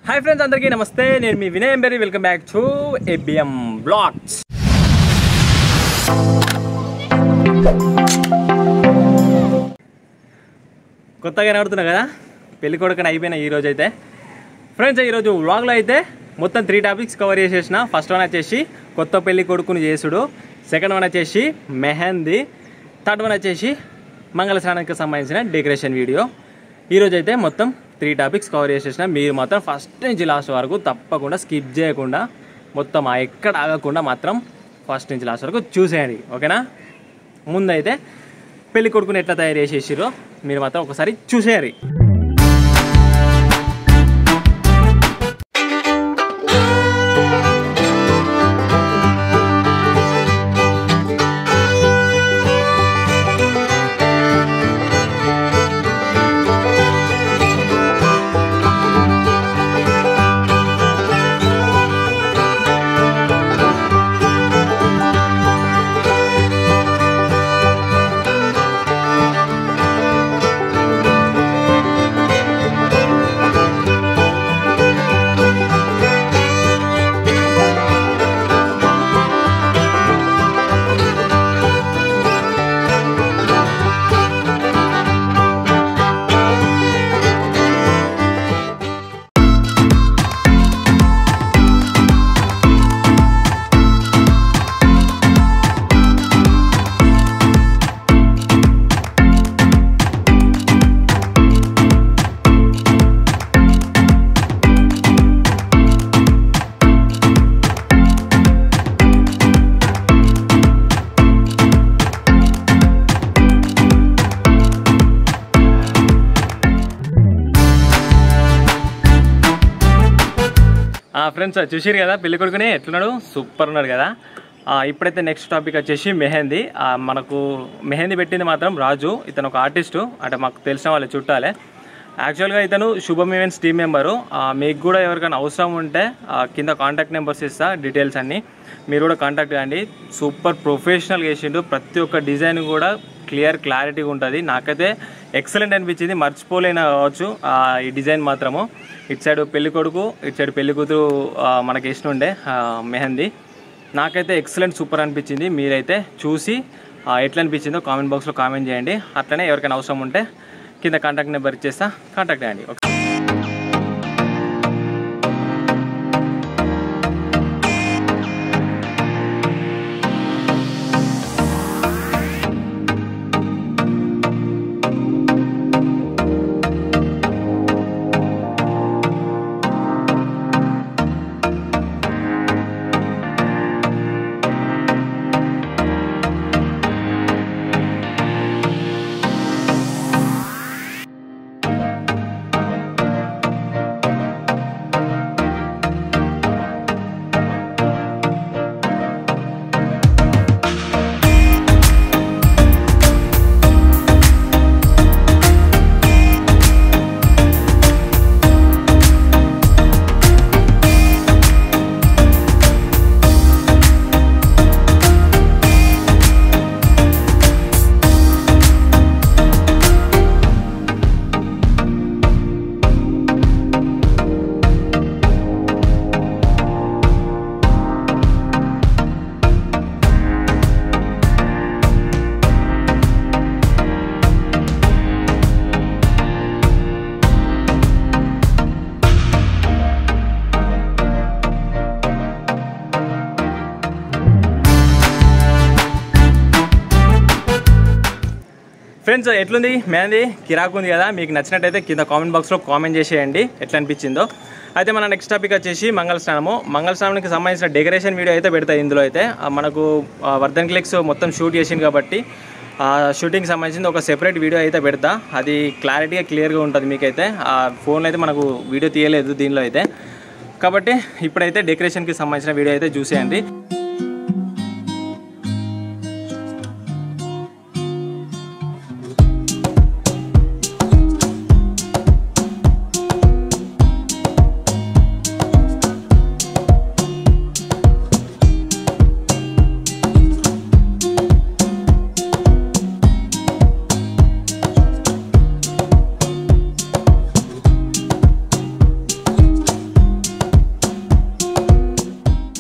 Hi friends అందరికీ నమస్తే నేను మీ వినయ్ ఎంబెరి welcome back to ABM vlogs కొత్తగా నడుతున్నా కదా పెళ్లి కొడుకుని అయిపోయిన ఈ రోజు అయితే ఫ్రెండ్స్ ఈరోజు వ్లాగ్లో అయితే మొత్తం త్రీ టాపిక్స్ కవర్ చేసేసిన ఫస్ట్ వన్ వచ్చేసి కొత్త పెళ్లి కొడుకుని చేసుడు సెకండ్ వన్ వచ్చేసి మెహందీ థర్డ్ వన్ వచ్చేసి మంగళ స్నానానికి సంబంధించిన డెకరేషన్ వీడియో ఈరోజు అయితే మొత్తం త్రీ టాపిక్స్ కవర్ చేసేసిన మీరు మాత్రం ఫస్ట్ నుంచి లాస్ట్ వరకు తప్పకుండా స్కిప్ చేయకుండా మొత్తం ఆ ఎక్కడ ఆగకుండా మాత్రం ఫస్ట్ నుంచి లాస్ట్ వరకు చూసేయండి ఓకేనా ముందైతే పెళ్లి కొడుకుని ఎట్లా తయారు చేసేసిరో మీరు మాత్రం ఒకసారి చూసేయాలి ఫ్రెండ్స్ చూసిరు కదా పెళ్లి కొడుకుని ఎట్లున్నాడు సూపర్ ఉన్నాడు కదా ఆ, ఇప్పుడైతే నెక్స్ట్ టాపిక్ వచ్చేసి మెహందీ ఆ, మనకు మెహందీ పెట్టింది మాత్రం రాజు ఇతను ఒక ఆర్టిస్టు అంటే మాకు తెలిసిన వాళ్ళ చుట్టాలే యాక్చువల్గా ఇతను శుభం ఈవెంట్స్ టీం మెంబరు ఆ, మీకు కూడా ఎవరికైనా అవసరం ఉంటే ఆ, కింద కాంటాక్ట్ నెంబర్స్ ఇస్తా డీటెయిల్స్ అన్నీ మీరు కూడా కాంటాక్ట్ కండి సూపర్ ప్రొఫెషనల్ చేసిండు ప్రతి ఒక్క డిజైన్ కూడా క్లియర్ క్లారిటీగా ఉంటుంది నాకైతే ఎక్సలెంట్ అనిపించింది మర్చిపోలేన కావచ్చు ఆ, ఈ డిజైన్ మాత్రము ఇటు సైడ్ పెళ్లి కొడుకు ఇటు సైడ్ పెళ్లి కూతురు ఆ, మనకి ఇష్టం ఉండే ఆ, మెహందీ నాకైతే ఎక్సలెంట్ సూపర్ అనిపించింది మీరైతే చూసి ఆ, ఎట్లా అనిపించిందో కామెంట్ బాక్స్లో కామెంట్ చేయండి అట్లనే ఎవరికైనా అవసరం ఉంటే కింద కాంటాక్ట్ నెంబర్ ఇచ్చేస్తా కాంటాక్ట్ చేయండి ఓకే ఫ్రెండ్స్ ఎట్లుంది మేంది కిరాకు ఉంది కదా మీకు నచ్చినట్టయితే కింద కామెంట్ బాక్స్లో కామెంట్ చేసేయండి ఎట్లా అనిపించిందో అయితే మన నెక్స్ట్ టాపిక్ వచ్చేసి మంగళ స్నానము మంగళ స్నానానికి సంబంధించిన డెకరేషన్ వీడియో అయితే పెడతాయి ఇందులో అయితే ఆ, మనకు ఆ, వర్ధన్ క్లిక్స్ మొత్తం షూట్ చేసింది కాబట్టి ఆ షూటింగ్ సంబంధించిన ఒక సెపరేట్ వీడియో అయితే పెడతా అది క్లారిటీగా క్లియర్గా ఉంటుంది మీకైతే ఆ ఫోన్లో అయితే మనకు వీడియో తీయలేదు దీనిలో అయితే కాబట్టి ఇప్పుడైతే డెకరేషన్కి సంబంధించిన వీడియో అయితే చూసేయండి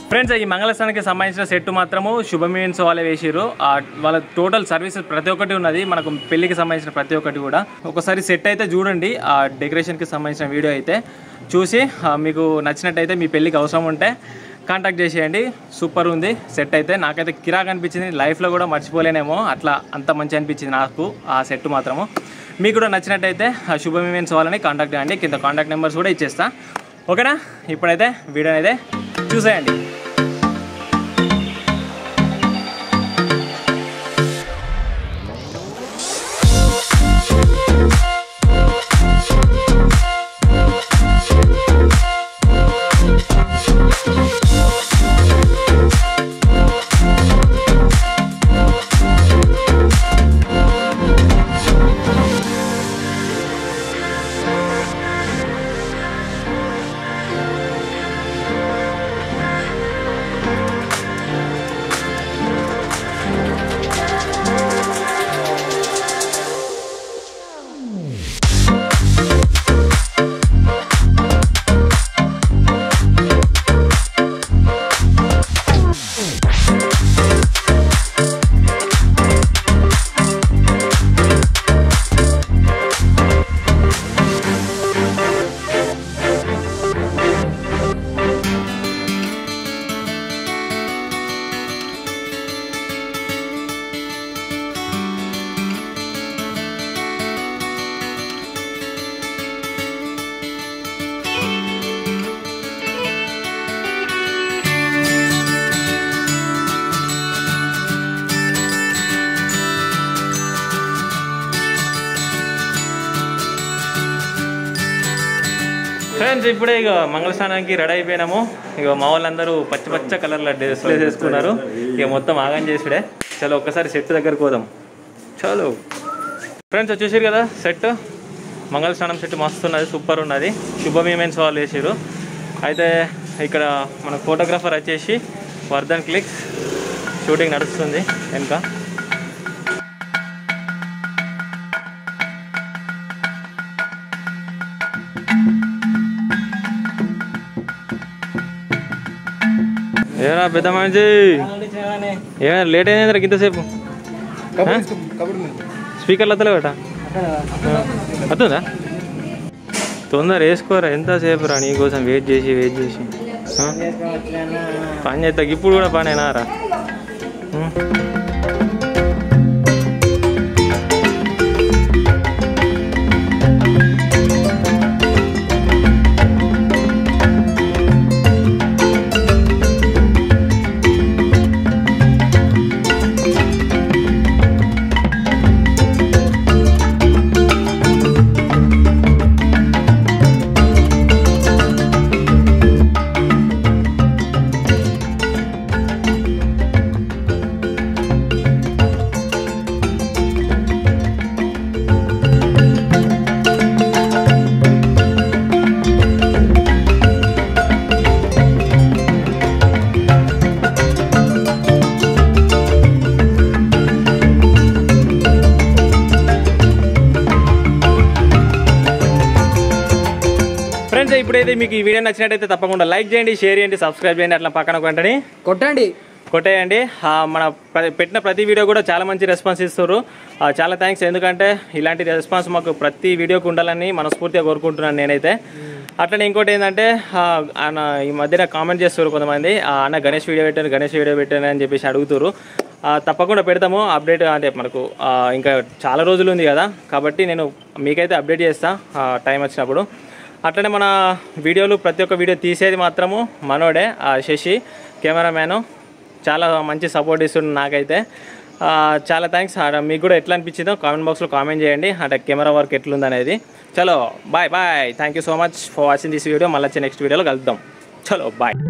ఫ్రెండ్స్ ఈ మంగళస్థానానికి సంబంధించిన సెట్ మాత్రము శుభమీన్స్ వాళ్ళే వేసిర్రు ఆ వాళ్ళ టోటల్ సర్వీసెస్ ప్రతి ఒక్కటి ఉన్నది మనకు పెళ్లికి సంబంధించిన ప్రతి ఒక్కటి కూడా ఒకసారి సెట్ అయితే చూడండి ఆ డెకరేషన్కి సంబంధించిన వీడియో అయితే చూసి ఆ, మీకు నచ్చినట్టయితే మీ పెళ్ళికి అవసరం ఉంటే కాంటాక్ట్ చేసేయండి సూపర్ ఉంది సెట్ అయితే నాకైతే కిరాక్ అనిపించింది లైఫ్లో కూడా మర్చిపోలేనేమో అట్లా అంత మంచి అనిపించింది నాకు ఆ సెట్ మాత్రము మీకు కూడా నచ్చినట్టయితే ఆ శుభమీన్స్ వాళ్ళని కాంటాక్ట్ చేయండి కింద కాంటాక్ట్ నెంబర్స్ కూడా ఇచ్చేస్తా ఓకేనా ఇప్పుడైతే వీడియో అయితే చూసేయండి ఫ్రెండ్స్ ఇప్పుడే ఇక మంగళస్నానానికి రెడీ అయిపోయినాము ఇక మా వాళ్ళందరూ పచ్చ పచ్చ కలర్ల డ్రెస్లు వేసుకున్నారు ఇక మొత్తం ఆగం చేసుడే చలో ఒక్కసారి సెట్ దగ్గరకు పోదాం చలో ఫ్రెండ్స్ వచ్చేసారు కదా సెట్ మంగళస్నానం సెట్ మస్తు ఉన్నది సూపర్ ఉన్నది శుభమీమెన్స్ వాళ్ళు వేసారు అయితే ఇక్కడ మన ఫోటోగ్రాఫర్ వచ్చేసి వర్ధన్ క్లిక్స్ షూటింగ్ నడుస్తుంది వెనుక ఏరా పెద్ద మనిషి ఏమైనా లేట్ అయింది ఇంతసేపు స్పీకర్లు వద్దలే బేట వస్తుందా తొందర వేసుకోరా ఎంతసేపు రా నీకోసం వెయిట్ చేసి వెయిట్ చేసి ఆ? పని చేస్తా ఇప్పుడు కూడా పనేనా రా ఉం? ఫ్రెండ్స్ ఇప్పుడైతే మీకు ఈ వీడియో నచ్చినట్టయితే తప్పకుండా లైక్ చేయండి షేర్ చేయండి సబ్స్క్రైబ్ చేయండి అట్లా పక్కన ఒక వెంటనే కొట్టండి కొట్టేయండి ఆ, మన ప్ర- పెట్టిన ప్రతి వీడియో కూడా చాలా మంచి రెస్పాన్స్ ఇస్తారు ఆ, చాలా థ్యాంక్స్ ఎందుకంటే ఇలాంటి రెస్పాన్స్ మాకు ప్రతి వీడియోకి ఉండాలని మనస్ఫూర్తిగా కోరుకుంటున్నాను నేనైతే అట్లనే ఇంకోటి ఏంటంటే ఆ, ఆయన ఈ మధ్యన కామెంట్ చేస్తారు కొంతమంది ఆ, అన్న గణేష్ వీడియో పెట్టాను గణేష్ వీడియో పెట్టాను అని చెప్పేసి అడుగుతారు ఆ, తప్పకుండా పెడతాము అప్డేట్ అంటే మనకు ఆ, ఇంకా చాలా రోజులు ఉంది కదా కాబట్టి నేను మీకైతే అప్డేట్ చేస్తా ఆ, టైం వచ్చినప్పుడు అట్లనే మన వీడియోలు ప్రతి ఒక్క వీడియో తీసేది మాత్రము మనోడే ఆ శశి కెమెరామ్యాను చాలా మంచి సపోర్ట్ ఇస్తుంది నాకైతే ఆ, చాలా థ్యాంక్స్ మీకు కూడా ఎట్లా అనిపించిందో కామెంట్ బాక్స్లో కామెంట్ చేయండి అంటే కెమెరా వర్క్ ఎట్లుంది అనేది చలో bye bye thank you so much for watching this video మళ్ళీ నెక్స్ట్ వీడియోలో కలుద్దాం చలో బాయ్